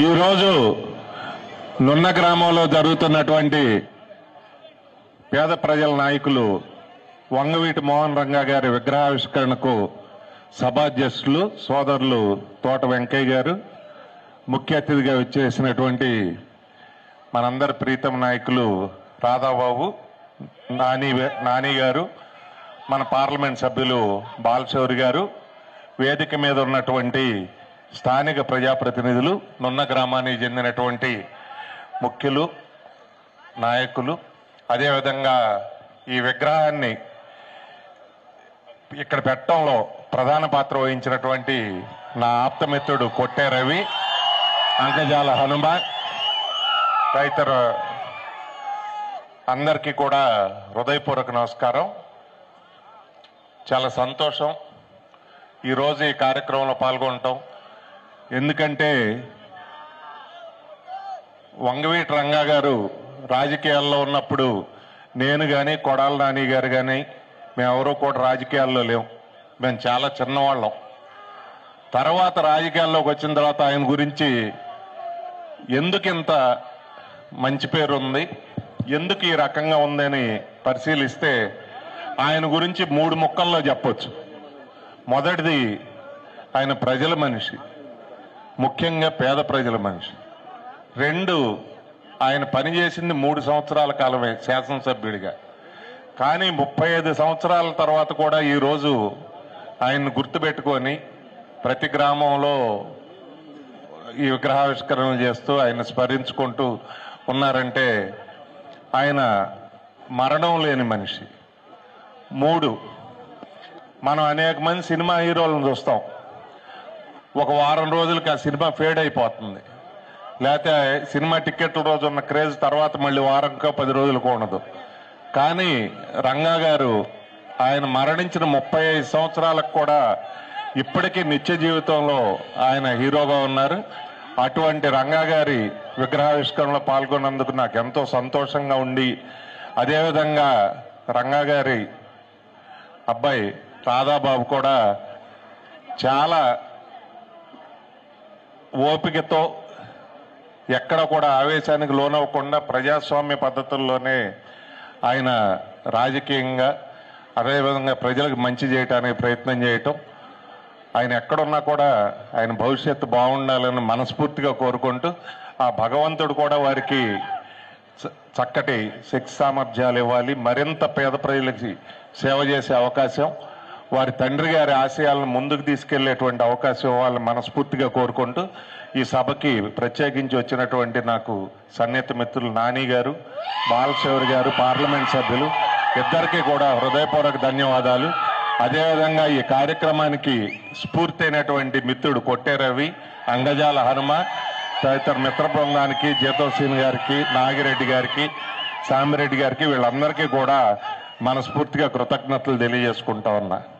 ఈరోజు నున్న గ్రామంలో జరుగుతున్నటువంటి పేద ప్రజల నాయకులు వంగవీటి మోహన్ రంగా గారి విగ్రహావిష్కరణకు సభాధ్యక్షులు సోదరులు తోట వెంకయ్య గారు ముఖ్య అతిథిగా వచ్చేసినటువంటి మనందరి ప్రీతం నాయకులు రాధాబాబు నాని నాని గారు మన పార్లమెంట్ సభ్యులు బాలశౌరి గారు వేదిక మీద ఉన్నటువంటి స్థానిక ప్రజాప్రతినిధులు నున్న గ్రామానికి చెందినటువంటి ముఖ్యులు నాయకులు అదేవిధంగా ఈ విగ్రహాన్ని ఇక్కడ పెట్టడంలో ప్రధాన పాత్ర వహించినటువంటి నా ఆప్తమిత్రుడు కొట్టే రవి అంకజాల హనుమ తదితర అందరికీ కూడా హృదయపూర్వక నమస్కారం చాలా సంతోషం ఈరోజు ఈ కార్యక్రమంలో పాల్గొనటం ఎందుకంటే వంగవీటి రంగా గారు రాజకీయాల్లో ఉన్నప్పుడు నేను కానీ కొడాల నాని గారు కానీ మేమెవరూ కూడా రాజకీయాల్లో లేవు మేము చాలా చిన్నవాళ్ళం తర్వాత రాజకీయాల్లోకి వచ్చిన తర్వాత ఆయన గురించి ఎందుకు ఇంత మంచి పేరు ఉంది ఎందుకు ఈ రకంగా ఉందని పరిశీలిస్తే ఆయన గురించి మూడు ముక్కల్లో చెప్పొచ్చు మొదటిది ఆయన ప్రజల మనిషి ముఖ్యంగా పేద ప్రజల మనిషి రెండు ఆయన పనిచేసింది మూడు సంవత్సరాల కాలమే శాసనసభ్యుడిగా కానీ ముప్పై ఐదు సంవత్సరాల తర్వాత కూడా ఈరోజు ఆయన్ని గుర్తుపెట్టుకొని ప్రతి గ్రామంలో ఈ విగ్రహావిష్కరణ చేస్తూ ఆయన స్మరించుకుంటూ ఉన్నారంటే ఆయన మరణం లేని మనిషి మూడు మనం అనేక మంది సినిమా హీరోలను చూస్తాం ఒక వారం రోజులకి ఆ సినిమా ఫేడ్ అయిపోతుంది లేకపోతే సినిమా టికెట్ల రోజు ఉన్న క్రేజ్ తర్వాత మళ్ళీ వారంకో పది రోజులకు ఉండదు కానీ రంగా గారు ఆయన మరణించిన ముప్పై ఐదు సంవత్సరాలకు కూడా ఇప్పటికీ నిత్య జీవితంలో ఆయన హీరోగా ఉన్నారు అటువంటి రంగా గారి విగ్రహావిష్కరణలో పాల్గొన్నందుకు నాకు ఎంతో సంతోషంగా ఉండి అదేవిధంగా రంగా గారి అబ్బాయి రాధాబాబు కూడా చాలా ఓపికతో ఎక్కడ కూడా ఆవేశానికి లోనవ్వకుండా ప్రజాస్వామ్య పద్ధతుల్లోనే ఆయన రాజకీయంగా అదేవిధంగా ప్రజలకు మంచి చేయటానికి ప్రయత్నం చేయటం ఆయన ఎక్కడున్నా కూడా ఆయన భవిష్యత్తు బాగుండాలని మనస్ఫూర్తిగా కోరుకుంటూ ఆ భగవంతుడు కూడా వారికి చ- చక్కటి శక్తి సామర్థ్యాలు ఇవ్వాలి మరింత పేద ప్రజలకి సేవ చేసే అవకాశం వారి తండ్రి గారి ఆశయాలను ముందుకు తీసుకెళ్లేటువంటి అవకాశం ఇవ్వాలని మనస్ఫూర్తిగా కోరుకుంటూ ఈ సభకి ప్రత్యేకించి వచ్చినటువంటి నాకు సన్నిహిత మిత్రులు నాని గారు బాలశౌరి గారు పార్లమెంట్ సభ్యులు ఇద్దరికీ కూడా హృదయపూర్వక ధన్యవాదాలు అదేవిధంగా ఈ కార్యక్రమానికి స్ఫూర్తి అయినటువంటి మిత్రుడు కొట్టే రవి అంగజాల హనుమ తదితర మిత్ర బృందానికి జీతోసీన్ గారికి నాగిరెడ్డి గారికి సామిరెడ్డి గారికి వీళ్ళందరికీ కూడా మనస్ఫూర్తిగా కృతజ్ఞతలు తెలియజేసుకుంటా ఉన్నా